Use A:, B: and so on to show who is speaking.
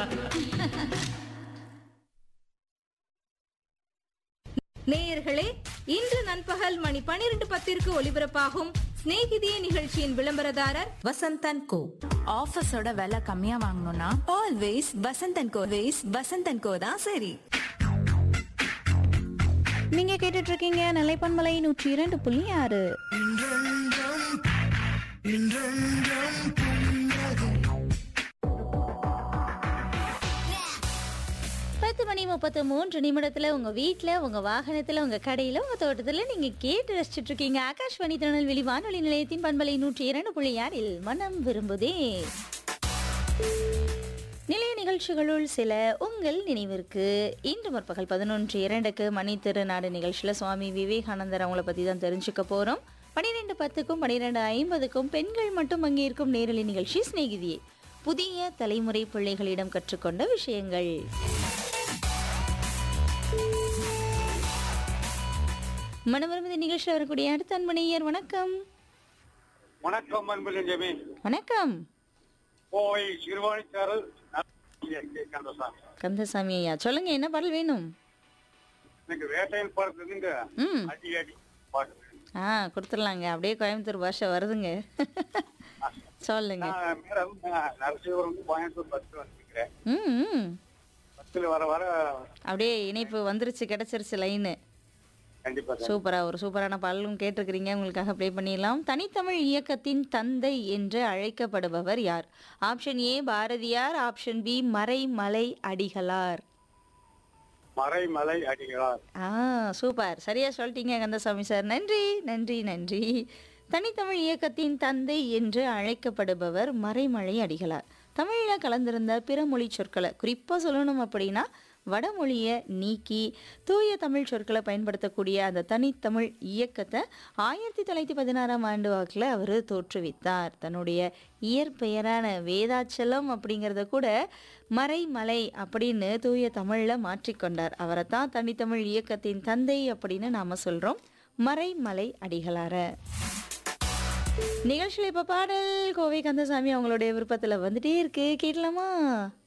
A: நேயர்களே இன்று நண்பகல் மணி பனிரெண்டு பத்திற்கு ஒலிபரப்பாகும் சிநேகிதியே நிகழ்ச்சியின் விளம்பரதாரர் வசந்தன் கோ
B: ஆஃபீஸோட விலை கம்மியா வாங்கணும்னா ஆல்வேஸ் வசந்தன் கோ வேஸ் வசந்தன் கோ தான் சரி
C: நீங்க கேட்டுட்டு இருக்கீங்க நிலைப்பன்மலை நூற்றி இரண்டு புள்ளி ஆறு பத்து மணி முப்பத்து மூன்று நிமிடத்துல உங்க வீட்ல உங்க வாகனத்துல உங்க கடையில உங்க தோட்டத்துல நீங்க கேட்டு ரசிச்சிட்டு இருக்கீங்க ஆகாஷ்வாணி திருநெல்வேலி வானொலி நிலையத்தின் பண்பலை நூற்றி இரண்டு புள்ளி ஆறில் மனம் விரும்புதே நிலைய நிகழ்ச்சிகளுள் சில உங்கள் நினைவிற்கு இன்று முற்பகல் பதினொன்று இரண்டுக்கு மணி திருநாடு நிகழ்ச்சியில் சுவாமி விவேகானந்தர் அவங்கள பற்றி தான் தெரிஞ்சுக்க போகிறோம் பன்னிரெண்டு பத்துக்கும் பன்னிரெண்டு ஐம்பதுக்கும் பெண்கள் மட்டும் பங்கேற்கும் நேரலை நிகழ்ச்சி சிநேகிதியே புதிய தலைமுறை பிள்ளைகளிடம் கற்றுக்கொண்ட விஷயங்கள் மனவிரும்புதி நிகழ்ச்சியில் வரக்கூடிய அடுத்த அன்பனையர் வணக்கம்
D: வணக்கம் அன்பு நெஞ்சமே
C: வணக்கம்
D: கோவை சிறுவாணிச்சாறு கந்தசாமி
C: கந்தசாமி ஐயா சொல்லுங்க என்ன பாடல் வேணும்
D: எனக்கு வேட்டையின் படத்துலேருந்து
C: ம்
D: அடி அடி பாட்டு
C: ஆ கொடுத்துடலாங்க அப்படியே கோயம்புத்தூர் பாஷை வருதுங்க சொல்லுங்க
D: நான் மேடம் நான் நரசிவரம் கோயம்புத்தூர் பஸ்ஸில் வந்துருக்கிறேன்
C: ம் ம்.
D: பஸ்ஸில் வர வர
C: அப்படியே இணைப்பு வந்துருச்சு கிடைச்சிருச்சு லைனு
D: கண்டிப்பா சார்
C: சூப்பரா ஒரு சூப்பரான பாடலும் கேட்டிருக்கிறீங்க உங்களுக்காக ப்ளே பண்ணிடலாம் தனித்தமிழ் இயக்கத்தின் தந்தை என்று அழைக்கப்படுபவர் யார் option A Bharathiyar option B Maraimalai Adigalar
D: Maraimalai Adigalar
C: ஆ சூப்பர் சரியா சொல்லிட்டீங்க கந்தசாமி சார் நன்றி நன்றி நன்றி தனித்தமிழ் இயக்கத்தின் தந்தை என்று அழைக்கப்படுபவர் மறைமலை அடிகளார் தமிழில் கலந்திருந்த பிற மொழி சொற்களை குறிப்பாக சொல்லணும் அப்படின்னா வடமொழியை நீக்கி தூய தமிழ் சொற்களை பயன்படுத்தக்கூடிய அந்த தனித்தமிழ் இயக்கத்தை ஆயிரத்தி தொள்ளாயிரத்தி பதினாறாம் ஆண்டு வாக்கில் அவர் தோற்றுவித்தார் தன்னுடைய இயற்பெயரான வேதாச்சலம் அப்படிங்கிறத கூட மறைமலை அப்படின்னு தூய தமிழில் மாற்றிக்கொண்டார் அவரை தான் தனித்தமிழ் இயக்கத்தின் தந்தை அப்படின்னு நாம் சொல்கிறோம் மறைமலை அடிகளார நிகழ்ச்சியில் இப்போ பாடல் கோவை கந்தசாமி அவங்களுடைய விருப்பத்தில் வந்துட்டே இருக்கு கேட்கலாமா